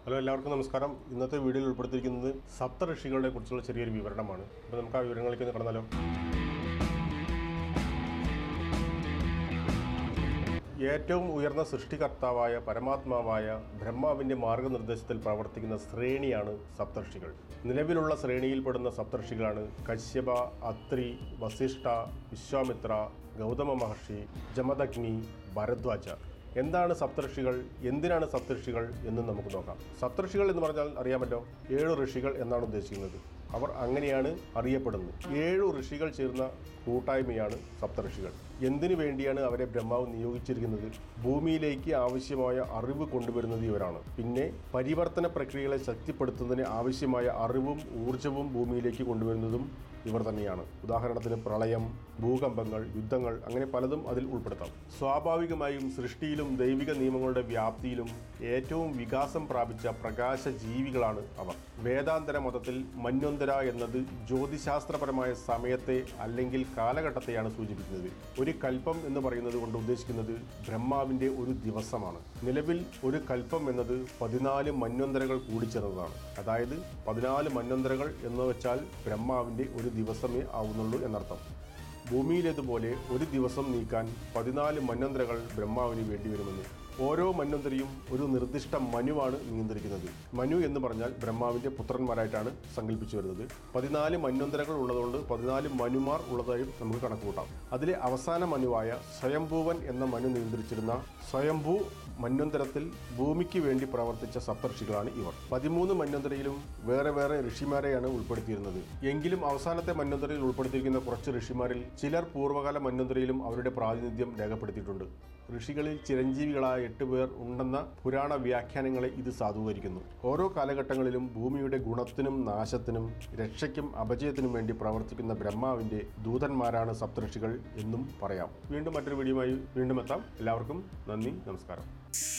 hello എല്ലാവർക്കും നമസ്കാരം ഇന്നത്തെ വീഡിയോയിൽ ഉൾപ്പെടുത്തിയിരിക്കുന്നത് സപ്ത ഋഷികളെ കുറിച്ചുള്ള ചെറിയൊരു വിവരണമാണ് അപ്പോൾ നമുക്ക് ആ വിവരങ്ങളിലേക്ക് ഒന്ന് കടന്നാലോ ഏറ്റവും ഉയർന്ന സൃഷ്ടികർത്താവായ പരമാത്മാവായ ബ്രഹ്മാവിൻ്റെ മാർഗനിർദ്ദേശത്തിൽ പ്രവർത്തിക്കുന്ന ശ്രേണിയാണ് സപ്തർഷികൾ നിലവിലുള്ള ശ്രേണിയിൽപ്പെടുന്ന സപ്തർഷികളാണ് കശ്യപ അത്രി വസിഷ്ഠ വിശ്വാമിത്ര ഗൗതമ മഹർഷി ജമദഗ്നി ഭരദ്വാജ എന്താണ് സപ്തഋഷികൾ എന്തിനാണ് സപ്തഋഷികൾ എന്ന് നമുക്ക് നോക്കാം സപ്തഋഷികൾ എന്ന് പറഞ്ഞാൽ അറിയാമല്ലോ ഏഴു ഋഷികൾ എന്നാണ് ഉദ്ദേശിക്കുന്നത് അവർ അങ്ങനെയാണ് അറിയപ്പെടുന്നത് ഏഴു ഋഷികൾ ചേർന്ന കൂട്ടായ്മയാണ് സപ്തഋഷികൾ എന്തിനു വേണ്ടിയാണ് അവരെ ബ്രഹ്മാവ് നിയോഗിച്ചിരിക്കുന്നത് ഭൂമിയിലേക്ക് ആവശ്യമായ അറിവ് കൊണ്ടുവരുന്നത് ഇവരാണ് പിന്നെ പരിവർത്തന പ്രക്രിയകളെ ശക്തിപ്പെടുത്തുന്നതിന് ആവശ്യമായ അറിവും ഊർജവും ഭൂമിയിലേക്ക് കൊണ്ടുവരുന്നതും ഇവർ തന്നെയാണ് ഉദാഹരണത്തിന് പ്രളയം ഭൂകമ്പങ്ങൾ യുദ്ധങ്ങൾ അങ്ങനെ പലതും അതിൽ ഉൾപ്പെടുത്താം സ്വാഭാവികമായും സൃഷ്ടിയിലും ദൈവിക നിയമങ്ങളുടെ വ്യാപ്തിയിലും ഏറ്റവും വികാസം പ്രാപിച്ച പ്രകാശ ജീവികളാണ് അവർ വേദാന്തര മതത്തിൽ മന്വന്തര എന്നത് ജ്യോതിശാസ്ത്രപരമായ സമയത്തെ അല്ലെങ്കിൽ കാലഘട്ടത്തെയാണ് സൂചിപ്പിക്കുന്നത് ഒരു കൽപ്പം എന്ന് പറയുന്നത് കൊണ്ട് ഉദ്ദേശിക്കുന്നത് ബ്രഹ്മാവിൻ്റെ ഒരു ദിവസമാണ് നിലവിൽ ഒരു കൽപ്പം എന്നത് പതിനാല് മന്വന്തരകൾ കൂടിച്ചേർന്നതാണ് അതായത് പതിനാല് മന്വന്തരകൾ എന്ന് വെച്ചാൽ ബ്രഹ്മാവിൻ്റെ ഒരു ദിവസമേ ആവുന്നുള്ളൂ എന്നർത്ഥം ഭൂമിയിലേതുപോലെ ഒരു ദിവസം നീക്കാൻ പതിനാല് മന്വന്തരകൾ ബ്രഹ്മാവിന് വേണ്ടിവരുമെന്ന് ഓരോ മന്വന്തരിയും ഒരു നിർദ്ദിഷ്ട മനുവാണ് നിയന്ത്രിക്കുന്നത് മനു എന്ന് പറഞ്ഞാൽ ബ്രഹ്മാവിൻ്റെ പുത്രന്മാരായിട്ടാണ് സങ്കല്പിച്ചു വരുന്നത് പതിനാല് മന്വന്തരകൾ ഉള്ളതുകൊണ്ട് പതിനാല് മനുമാർ ഉള്ളതായും നമുക്ക് കണക്കുകൂട്ടാം അതിലെ അവസാന മനുവായ സ്വയംഭൂവൻ എന്ന മനു നിയന്ത്രിച്ചിരുന്ന സ്വയംഭൂ മന്വന്തരത്തിൽ ഭൂമിക്ക് വേണ്ടി പ്രവർത്തിച്ച സപ്തർഷികളാണ് ഇവർ പതിമൂന്ന് മന്വന്തരയിലും വേറെ വേറെ ഋഷിമാരെയാണ് ഉൾപ്പെടുത്തിയിരുന്നത് എങ്കിലും അവസാനത്തെ മന്വന്തരയിൽ ഉൾപ്പെടുത്തിയിരിക്കുന്ന കുറച്ച് ഋഷിമാരിൽ ചിലർ പൂർവ്വകാല മന്വന്തരയിലും അവരുടെ പ്രാതിനിധ്യം രേഖപ്പെടുത്തിയിട്ടുണ്ട് ഋഷികളിൽ ചിരഞ്ജീവികളായ എട്ട് പേർ ഉണ്ടെന്ന പുരാണ വ്യാഖ്യാനങ്ങളെ ഇത് സാധൂകരിക്കുന്നു ഓരോ കാലഘട്ടങ്ങളിലും ഭൂമിയുടെ ഗുണത്തിനും നാശത്തിനും രക്ഷയ്ക്കും അപജയത്തിനും വേണ്ടി പ്രവർത്തിക്കുന്ന ബ്രഹ്മാവിന്റെ ദൂതന്മാരാണ് സപ്തഋഷികൾ എന്നും പറയാം വീണ്ടും മറ്റൊരു വീഡിയോയുമായി വീണ്ടും എത്താം എല്ലാവർക്കും നന്ദി നമസ്കാരം